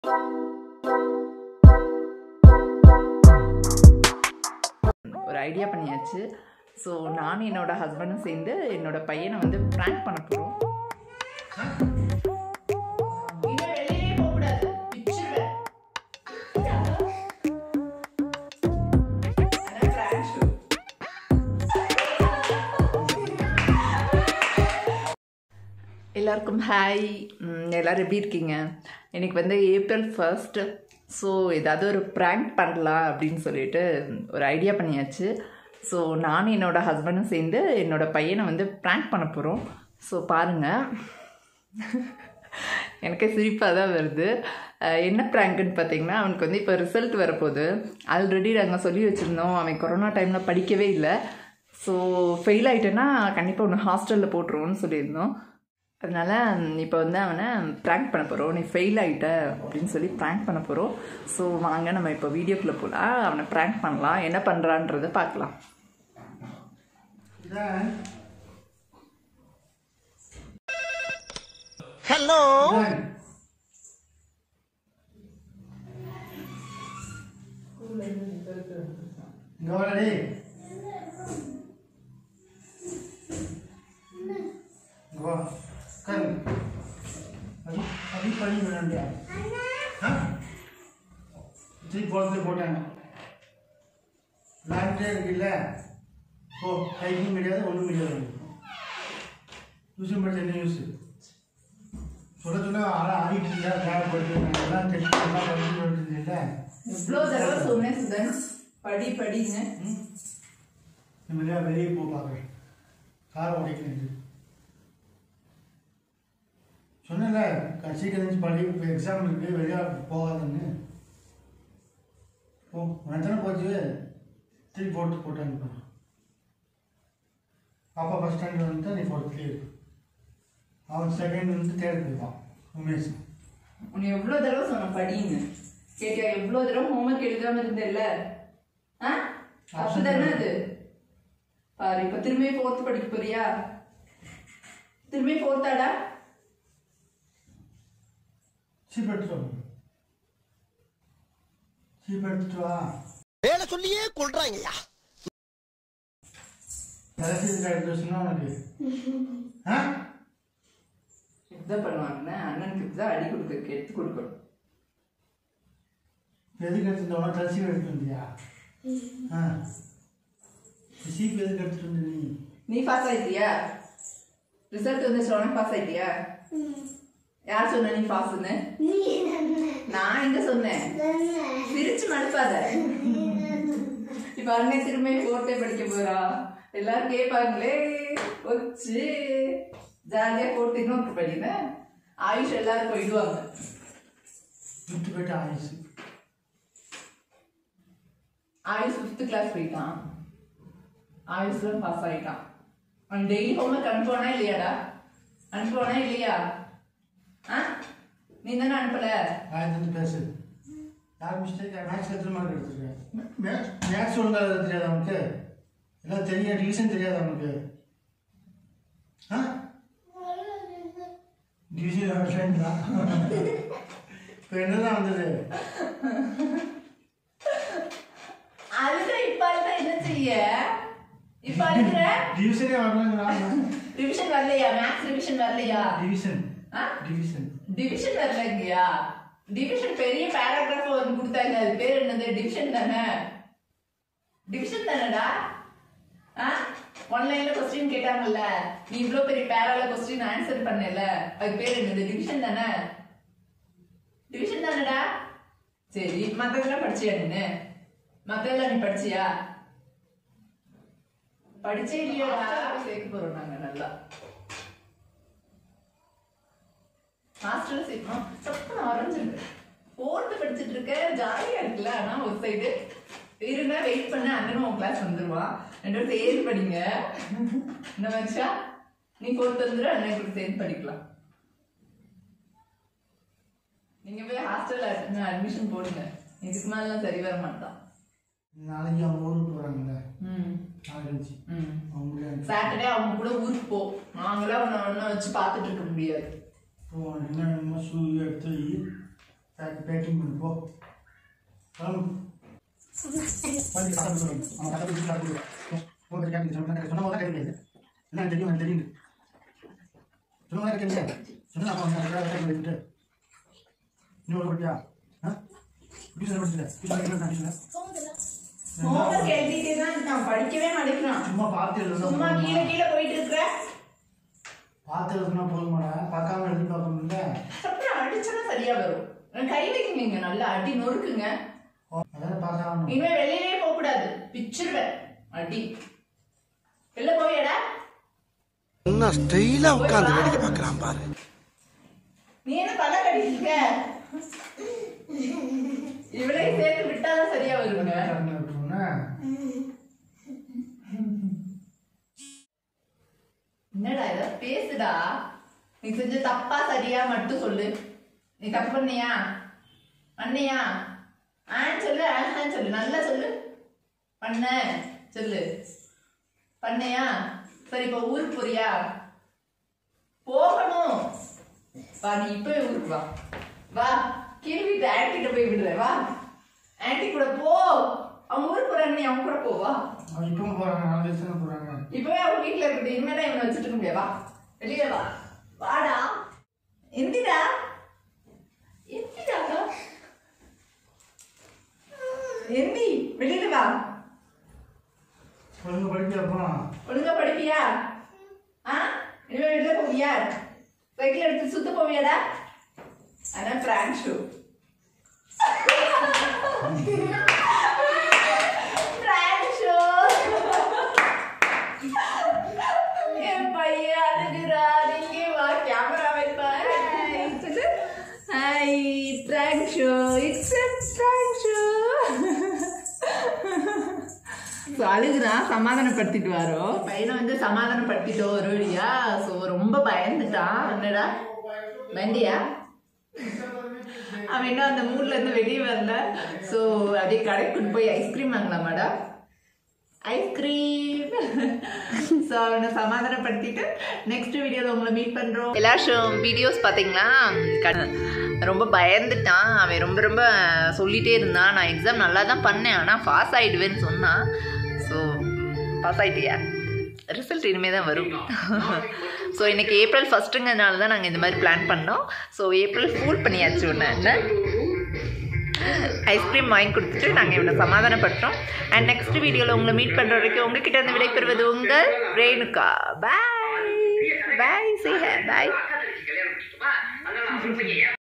ஒரு ஐடியா பண்ணியாச்சு ஸோ நானும் என்னோட ஹஸ்பண்டும் சேர்ந்து என்னோட பையனை வந்து ப்ராங்க் பண்ண போகிறோம் எல்லாருக்கும் ஹாய் எல்லோரும் எப்படி இருக்கீங்க இன்னைக்கு வந்து ஏப்ரல் ஃபர்ஸ்ட்டு ஸோ ஏதாவது ஒரு ப்ராங்க் பண்ணலாம் அப்படின்னு சொல்லிட்டு ஒரு ஐடியா பண்ணியாச்சு ஸோ நானும் என்னோட ஹஸ்பண்டும் சேர்ந்து என்னோட பையனை வந்து ப்ராங்க் பண்ண போகிறோம் ஸோ பாருங்கள் எனக்கே சிரிப்பாக தான் வருது அஹ் என்ன ப்ராங்க்குன்னு பார்த்தீங்கன்னா அவனுக்கு வந்து இப்போ ரிசல்ட் வரப்போகுது ஆல்ரெடி நாங்கள் சொல்லி வச்சுருந்தோம் அவன் கொரோனா டைமில் படிக்கவே இல்லை ஸோ ஃபெயில் ஆகிட்டேன்னா கண்டிப்பாக ஒன்று ஹாஸ்டலில் போட்டுருவோன்னு சொல்லியிருந்தோம் அதனால் இப்போ வந்து அவனை ப்ராங்க் பண்ண போகிறோம் நீ ஃபெயில் ஆகிட்ட அப்படின்னு சொல்லி ப்ராங்க் பண்ண போகிறோம் ஸோ வாங்க நம்ம இப்போ வீடியோக்குள்ளே போகலாம் அவனை ப்ராங்க் பண்ணலாம் என்ன பண்ணுறான்றதை பார்க்கலாம் ஹலோ இங்க வாடா டேய். இங்க வா. உட்காரு. அது அது பழி வேணும்டா. ஆ? தூக்கி போலத்துல போட்டாங்க விளையாண்டே இருக்குல்ல ஓ டைப்பிங் கிடையாது ஒன்றும் கிடையாது டியூஷன் படிச்ச என்ன நியூஸ் சொல்ல சொல்ல ஆளா ஆடிட்டு இருந்தா தேவைப்படுது எல்லாம் தெரிஞ்சு எல்லாம் படிச்சு வருது இவ்வளோ தடவை சொன்னேன் சுதன் படி படிங்க நிம்மதியாக வெளியே போ பார்க்குறேன் காரை உடைக்கணும் சொன்னல சீக்கிரம் இருந்துச்சு படி இப்போ எக்ஸாம் இருக்கு வெளியே போகாதுன்னு ஓ உனக்கு தானே போச்சு திருப்பி போட்டு போட்டு அனுப்புறேன் பாப்பா ஃபஸ்ட் ஸ்டாண்டர்ட் வந்து நீ ஃபோர்த் கிளியர் அவன் செகண்ட் வந்து தேர்ட் போய்ப்பான் உமேஷ் உன்னை எவ்வளோ தடவை சொன்னேன் படிங்க கேட்டியா எவ்வளோ தடவை ஹோம்ஒர்க் எழுதாம இருந்தேல்ல ஆ அப்படிதானே அது பாரு இப்போ திரும்பி ஃபோர்த் படிக்க போறியா திரும்பி ஃபோர்த்தாடா சீப் எடுத்துட்டு வா சீப் எடுத்துட்டு வா வேலை சொல்லியே கொள்றாங்கய்யா ரசீது எடுத்து வச்சுன்னா உனக்கு ஆ இப்படிதான் பண்ணுவாங்கன்னா அண்ணனுக்கு இப்படிதான் அடி கொடுக்க எடுத்து கொடுக்கணும் எதுக்கு எடுத்துட்டு உனக்கு ரசீது எடுத்து வந்தியா ஆ சீப் எதுக்கு எடுத்துட்டு வந்த நீ நீ பாஸ் ஆயிட்டியா ரிசல்ட் வந்துச்சு உனக்கு பாஸ் ஆயிட்டியா யார் சொன்ன நீ பாஸ்ன்னு நான் எங்க சொன்னேன் சிரிச்சு மனுப்பாத இப்ப அண்ணன் திரும்ப ஃபோர்த்தே படிக்க போறா எல்லாரும் கேட்பாங்களே வச்சு ஜாலியா ஃபோர்த்து இன்னொரு படினேன் ஆயுஷ் எல்லாரும் போயிடுவாங்க விட்டு போயிட்டு ஆயிடுச்சு ஆயுஷ் ஃபிஃப்த் கிளாஸ் போயிட்டான் ஆயுஷ்ல பாஸ் ஆயிட்டான் அவன் டெய்லி ஹோம்ஒர்க் அனுப்புவானா இல்லையாடா அனுப்புவானா இல்லையா ஆ நீ தானே அனுப்பல ஆயிரத்தி பேசு யார் மிஸ்டேக் மேக்ஸ் எத்தனை மார்க் எடுத்துருக்கேன் மேக்ஸ் மேக்ஸ் ஒழுங்காக எழுத தெரியாது அவனுக்கு எல்லாம் தெரியும் டிவிஷன் தெரியாது அவனுக்கு ஆ டிவிஷன் ஃப்ரெண்ட் தான் இப்போ என்னதான் வந்தது அதுதான் இப்ப அழுதா என்ன செய்ய இப்ப அழுகுற டிவிஷனே வரலங்கிறான் ரிவிஷன் வரலையா மேக்ஸ் ரிவிஷன் வரலையா டிவிஷன் ஆ? டிவிஷன் டிவிஷன் வரலைங்கயா டிவிஷன் பெரிய பேராகிராஃப் வந்து கொடுத்தாங்க அது பேர் என்னது டிவிஷன் தானே டிவிஷன் தானடா ஆ ஒன்லைன்ல கொஸ்டின் கேட்டாங்கல்ல நீ இவ்ளோ பெரிய பேரால கொஸ்டின் ஆன்சர் பண்ணல அது பேர் என்னது டிவிஷன் தானே டிவிஷன் தானடா சரி மத்ததெல்லாம் படிச்சியா நீ மத்ததெல்லாம் நீ படிச்சியா படிச்சே இல்லையாடா சேர்க்க போறோம் நாங்க நல்லா ஹாஸ்டல் சேர்க்கணும் தப்பு ஆரம்பிச்சிருக்கு ஃபோர்த்து படிச்சுட்டு இருக்க ஜாலியா இருக்குல்ல ஆனா ஒரு சைடு இருங்க வெயிட் பண்ண அண்ணனும் உன் கிளாஸ் வந்துருவான் ரெண்டு பேரும் சேர்ந்து படிங்க என்ன மனுஷா நீ ஃபோர்த் வந்துரு அண்ணன் கூட சேர்ந்து படிக்கலாம் நீங்க போய் ஹாஸ்டல்ல அட்மிஷன் போடுங்க இதுக்கு மேலாம் சரி வர மாட்டான் நாளைக்கு அவங்க ஊருக்கு போகிறாங்கல்ல ம் நாளைக்கு ம் அவங்க சாட்டர்டே அவங்க கூட ஊருக்கு போ நாங்களாம் உன்னை ஒன்றும் வச்சு பார்த்துட்டு இருக்க முடியாது இப்போ என்ன என்னமோ ஷூ எடுத்து வை பேக் பேக்கிங் பண்ணு போ கிளம்பு வந்து கதை சொல்லணும் அவன் கதை பிடிச்சி கதை கொடுக்கும் போகிறது கேட்க சொன்ன சொன்ன போது கேட்க முடியாது என்ன தெரியும் எனக்கு தெரியும் சொன்ன மாதிரி கேட்க சொன்னா அப்போ அவங்க கேட்க முடியாது இன்னொரு படியா ஆ டியூஷன் படிச்சுல டியூஷன் டியூஷன் ஹோம்ஒர்க் எழுதிட்டே தான் இருக்கான் படிக்கவே மாட்டேங்கிறான் சும்மா பார்த்து எழுதுனா சும்மா கீழே கீழே போயிட்டு இருக்கிற பார்த்து எழுதுனா போதுமாடா பார்க்காம எழுதி பார்க்கணும்ல அப்புறம் அடிச்சா சரியா வரும் கை வைக்குங்க நல்லா அடி நொறுக்குங்க அதான் பார்க்காம இனிமே வெளியிலே போக கூடாது பிச்சிருவேன் அடி வெளில போயடா என்ன ஸ்டைலா உட்காந்து வேடிக்கை பார்க்கறான் பாரு நீ என்ன பல்ல கடிச்சிருக்க இவளையும் சேர்த்து விட்டாதான் சரியா வருங்க விட்டுருவோம்னா என்னடா இத பேசுடா நீ செஞ்ச தப்பா சரியா மட்டும் சொல்லு நீ தப்பு பண்ணியா பண்ணியா ஆன்னு சொல்லு ஆஹான்னு சொல்லு நல்லா சொல்லு பண்ண சொல்லு பண்ணியா சரி இப்போ ஊருக்கு போறியா போகணும் வா நீ இப்பவே ஊருக்கு வா வா கீழ் வீட்டு ஆன்டிட்ட போய் விடுற வா ஆன்டி கூட போ அவங்க ஊருக்கு போறாங்க நீ அவங்க கூட போ வா அவன் இப்பவும் போறாங்க நாலு வயசு தானே போறாங்க இப்பவே அவங்க வீட்டுல இருக்குது இனிமேதான் இவனை வச்சுட்டு இருக்க முடியாது வா வெளியே வா வாடா எந்திரா எந்திரா எந்தி வெளியில வா ஒழுங்கு படிக்கிறப்போ ஒழுங்கா படிப்பியா ஆ இனிமே வெளியில போவியா சைக்கிள் எடுத்து சுத்த போவியாடா அதான் பிராங்க் ஷூ பிராங்க் ஷூ என் பையன் அழுகுறான் இங்கே வா கேமரா வைப்பாரு hi prank show it's prank show so அழுகுறான் சமாதானப்படுத்திட்டு வரோம் பையனை வந்து சமாதானப்படுத்திட்டோம் ஒரு வழியா ஸோ ரொம்ப பயந்துட்டான் என்னடா பயந்தியா அவன் இன்னும் அந்த மூட்ல இருந்து வெளியே வரல ஸோ அப்படியே கடைக்கு கொண்டு போய் ஐஸ்கிரீம் வாங்கலாம் மேடம் ஐஸ்கிரீம் ஸோ அவனை சமாதானப்படுத்திட்டு நெக்ஸ்ட் வீடியோவில் உங்களை மீட் பண்ணுறோம் எல்லாரும் வீடியோஸ் பார்த்தீங்களா ரொம்ப பயந்துட்டான் அவன் ரொம்ப ரொம்ப சொல்லிகிட்டே இருந்தான் நான் எக்ஸாம் நல்லா தான் பண்ணேன் ஆனால் பாஸ் ஆகிடுவேன்னு சொன்னான் ஸோ பாஸ் ஆகிட்டியா ரிசல்ட் இனிமேல் தான் வரும் ஸோ இன்னைக்கு ஏப்ரல் ஃபஸ்ட்டுங்கிறதுனால தான் நாங்கள் இந்த மாதிரி பிளான் பண்ணோம் ஸோ ஏப்ரல் ஃபூல் பண்ணியாச்சு ஒன்று என்ன ஐஸ்கிரீம் வாங்கி கொடுத்துட்டு நாங்கள் இவனை சமாதானப்பட்டோம் அண்ட் நெக்ஸ்ட் வீடியோவில் உங்களை மீட் பண்ணுற வரைக்கும் உங்ககிட்ட இருந்து விடைபெறுவது உங்கள் ரேணுகா பாய் பாய் சே பாய்